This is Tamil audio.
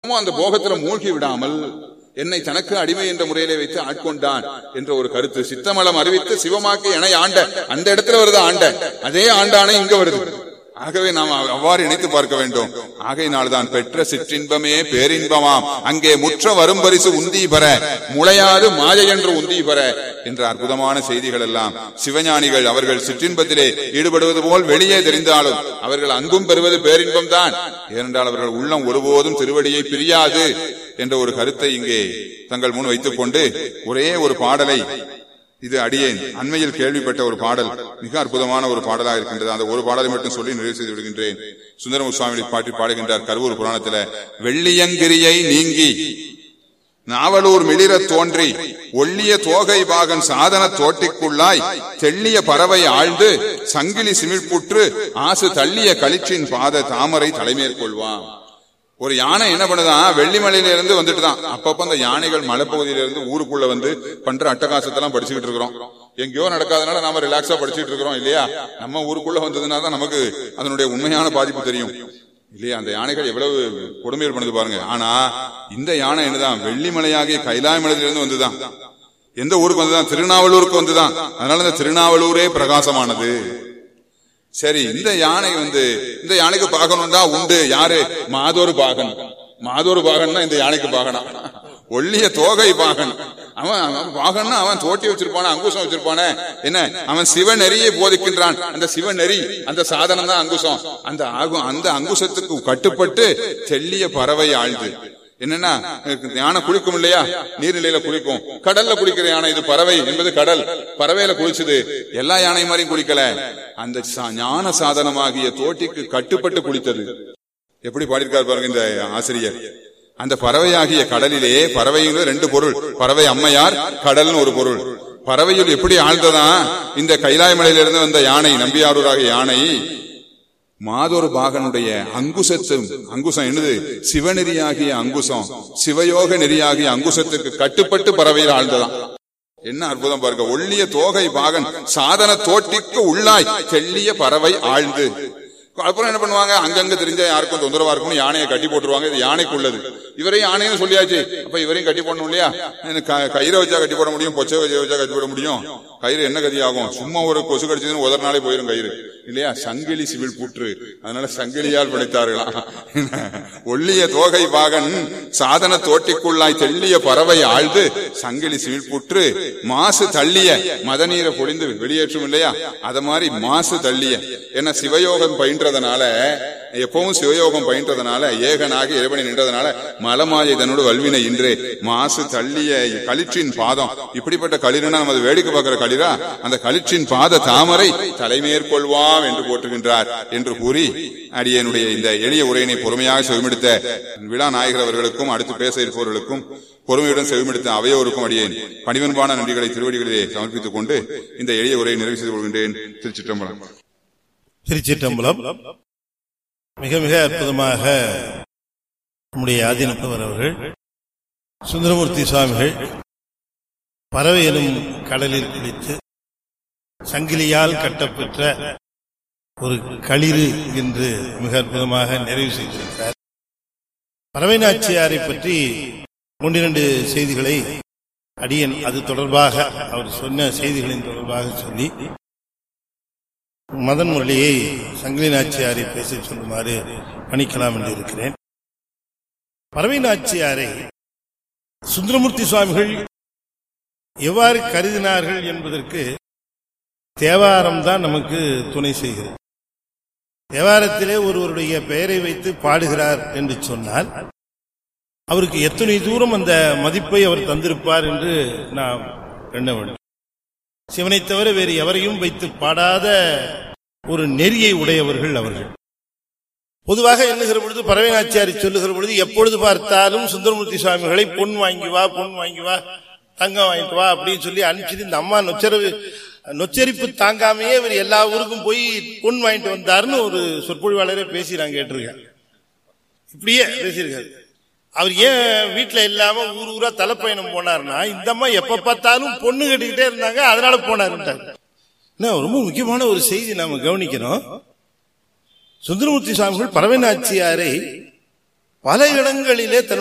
ஆமா அந்த போகத்துல மூழ்கி விடாமல் என்னை தனக்கு அடிமை என்ற முறையிலே வைத்து ஆட்கொண்டான் என்ற ஒரு கருத்து சித்தமலம் அறிவித்து சிவமாக்கி என ஆண்ட அந்த இடத்துல வருது ஆண்ட அதே ஆண்டானே இங்க வருது ஆகவே நாம் அவ்வாறு இணைத்து பார்க்க வேண்டும் ஆகையினால்தான் பெற்ற சிற்றின்பமே பேரின்பமாம் அங்கே முற்ற வரும் பரிசு உந்தி பெற முளையாது மாயை என்று உந்தி பெற என்ற அற்புதமான செய்திகள் எல்லாம் சிவஞானிகள் அவர்கள் சிற்றின்பத்திலே ஈடுபடுவது போல் வெளியே தெரிந்தாலும் அவர்கள் அங்கும் பெறுவது பேரின்பம் தான் ஏனென்றால் அவர்கள் உள்ளம் ஒருபோதும் திருவடியை பிரியாது என்ற ஒரு கருத்தை இங்கே தங்கள் முன் வைத்துக் கொண்டு ஒரே ஒரு பாடலை இது அடியேன் அண்மையில் கேள்விப்பட்ட ஒரு பாடல் மிக அற்புதமான ஒரு பாடலாக இருக்கின்றது அந்த ஒரு பாடலை மட்டும் சொல்லி நிறைவு செய்து விடுகின்றேன் சுந்தரமு சுவாமி பாட்டி பாடுகின்றார் கருவூர் புராணத்துல வெள்ளியங்கிரியை நீங்கி நாவலூர் மிளிர தோன்றி ஒள்ளிய தோகை பாகன் சாதன தோட்டிக்குள்ளாய் தெள்ளிய பறவை ஆழ்ந்து சங்கிலி சிமிழ்புற்று ஆசு தள்ளிய களிற்றின் பாத தாமரை தலைமேற்கொள்வான் ஒரு யானை என்ன பண்ணுதான் வெள்ளிமலையில இருந்து வந்துட்டு தான் அப்பப்ப அந்த யானைகள் மலைப்பகுதியில இருந்து ஊருக்குள்ள வந்து பண்ற அட்டகாசத்தெல்லாம் படிச்சுக்கிட்டு இருக்கிறோம் எங்கேயோ நடக்காதனால நாம ரிலாக்ஸா படிச்சுட்டு இருக்கிறோம் இல்லையா நம்ம ஊருக்குள்ள வந்ததுனா தான் நமக்கு அதனுடைய உண்மையான பாதிப்பு தெரியும் இல்லையா அந்த யானைகள் எவ்வளவு கொடுமைகள் பண்ணுது பாருங்க ஆனா இந்த யானை என்னதான் வெள்ளிமலையாகிய கைலாய மலையிலிருந்து வந்துதான் எந்த ஊருக்கு வந்துதான் திருநாவலூருக்கு வந்துதான் அதனால இந்த திருநாவலூரே பிரகாசமானது சரி இந்த யானை வந்து இந்த யானைக்கு பாகனம் தான் உண்டு யாரு மாதோரு பாகன் மாதோரு பாகன் தான் இந்த யானைக்கு பாகனா ஒல்லிய தோகை பாகன் அவன் அவன் பாகன்னா அவன் தோட்டி வச்சிருப்பானே அங்குசம் வச்சிருப்பானே என்ன அவன் சிவநெறியை போதிக்கின்றான் அந்த சிவநெறி அந்த சாதனம் தான் அங்குசம் அந்த ஆகு- அந்த அங்குசத்துக்கு கட்டுப்பட்டு தெள்ளிய பறவை ஆழ்ந்து என்னன்னா யானை குளிக்கும் இல்லையா நீர்நிலையில குளிக்கும் கடல்ல குளிக்கிற யானை இது பறவை என்பது கடல் பறவையில குளிச்சுது எல்லா யானை மாதிரியும் குளிக்கல அந்த சா- ஞான சாதனமாகிய தோட்டிக்கு கட்டுப்பட்டு குளித்தது எப்படி பாடியிருக்கார் பாருங்க இந்த ஆசிரியர் அந்த பறவையாகிய கடலிலே பறவையில் ரெண்டு பொருள் பறவை அம்மையார் கடல்னு ஒரு பொருள் பறவையில் எப்படி ஆழ்ந்ததா இந்த கைலாய மலையிலிருந்து வந்த யானை நம்பியாரூராகிய யானை மாதொரு பாகனுடைய அங்குசத்தும் அங்குசம் என்னது சிவநெறியாகிய அங்குசம் சிவயோக நெறியாகிய அங்குசத்துக்கு கட்டுப்பட்டு பறவையில் ஆழ்ந்ததாம் என்ன அற்புதம் பாருங்க ஒள்ளிய தோகை பாகன் சாதன தோட்டிக்கு உள்ளாய் தெள்ளிய பறவை ஆழ்ந்து அப்புறம் என்ன பண்ணுவாங்க அங்கங்க தெரிஞ்ச யாருக்கும் தொந்தரவா இருக்கும் யானையை கட்டி போட்டுருவாங்க இது யானைக்கு உள்ளது இவரையும் யானையும் சொல்லியாச்சு அப்ப இவரையும் கட்டி போடணும் இல்லையா எனக்கு க- கயிறை வச்சா கட்டி போட முடியும் பொச்சை வச்சா வச்சா கட்டி போட முடியும் கயிறு என்ன கதி ஆகும் சும்மா ஒரு கொசு கடிச்சதுன்னு உதற நாளே போயிரும் கயிறு இல்லையா சங்கிலி சிவில் புற்று அதனால சங்கிலியால் படைத்தார்களாம் ஒள்ளிய தோகை பாகன் சாதன தோட்டிக்குள்ளாய் தெள்ளிய பறவை ஆழ்ந்து சங்கிலி சிவில் புற்று மாசு தள்ளிய மதநீரை பொழிந்து வெளியேற்றும் இல்லையா அத மாதிரி மாசு தள்ளிய என்ன சிவயோகம் பயின்றதுனால எப்பவும் சிவயோகம் பயின்றதுனால ஏகனாகி இறைவனை நின்றதுனால மலமாயை தன்னோடு வல்வினை இன்றே மாசு தள்ளிய களிற்றின் பாதம் இப்படிப்பட்ட களிர்னா நமது வேடிக்கை பார்க்கிற களிரா அந்த களிற்றின் பாத தாமரை தலைமேற்கொள்வாம் என்று போற்றுகின்றார் என்று கூறி அடியனுடைய இந்த எளிய உரையினை பொறுமையாக செவிமெடுத்த விழா நாயகர் அவர்களுக்கும் அடுத்து பேச இருப்பவர்களுக்கும் பொறுமையுடன் செவிமெடுத்த அவையோருக்கும் அடியேன் பணிவன்பான நன்றிகளை திருவடிகளிலே சமர்ப்பித்துக் கொண்டு இந்த எளிய உரையை நிறைவு செய்து கொள்கின்றேன் திருச்சிற்றம்பலம் திருச்சிற்றம்பலம் மிக மிக அற்புதமாக நம்முடைய ஆதீனப்பவர் அவர்கள் சுந்தரமூர்த்தி சுவாமிகள் பறவை எனும் கடலில் குளித்து சங்கிலியால் கட்டப்பெற்ற ஒரு களிறு என்று மிக அற்புதமாக நிறைவு செய்திருக்கிறார் பறவை நாச்சியாரை பற்றி ஒன்றிரண்டு செய்திகளை அடியன் அது தொடர்பாக அவர் சொன்ன செய்திகளின் தொடர்பாக சொல்லி மதன் முரளியை சங்கிலி நாச்சியாரை பேச சொல்லுமாறு பணிக்கலாம் என்று இருக்கிறேன் பறவை நாச்சியாரை சுந்தரமூர்த்தி சுவாமிகள் எவ்வாறு கருதினார்கள் என்பதற்கு தேவாரம் தான் நமக்கு துணை செய்கிறது தேவாரத்திலே ஒருவருடைய பெயரை வைத்து பாடுகிறார் என்று சொன்னால் அவருக்கு எத்தனை தூரம் அந்த மதிப்பை அவர் தந்திருப்பார் என்று நாம் எண்ண வேண்டும் சிவனை தவிர வேறு எவரையும் வைத்து பாடாத ஒரு நெறியை உடையவர்கள் அவர்கள் பொதுவாக எண்ணுகிற பொழுது பறவை நாச்சியாரி சொல்லுகிற பொழுது எப்பொழுது பார்த்தாலும் சுந்தரமூர்த்தி சுவாமிகளை பொன் வாங்கி வா பொன் வாங்கி வா தங்கம் வாங்கிட்டு வா அப்படின்னு சொல்லி அனுப்பிச்சிட்டு இந்த அம்மா நொச்சரவு நொச்சரிப்பு தாங்காமையே இவர் எல்லா ஊருக்கும் போய் பொன் வாங்கிட்டு வந்தாருன்னு ஒரு சொற்பொழிவாளரே பேசி நான் கேட்டிருக்கேன் இப்படியே பேசியிருக்காரு அவர் ஏன் வீட்டுல இல்லாம ஊர் ஊரா தலைப்பயணம் போனார்னா இந்த அம்மா எப்ப பார்த்தாலும் பொண்ணு கட்டிக்கிட்டே இருந்தாங்க அதனால போனாருன்ட்டாங்க என்ன, ரொம்ப முக்கியமான ஒரு செய்தி நாம கவனிக்கிறோம் சுந்தரமூர்த்தி சுவாமிகள் பறவை நாச்சியாரை பல இடங்களிலே தன்னுடைய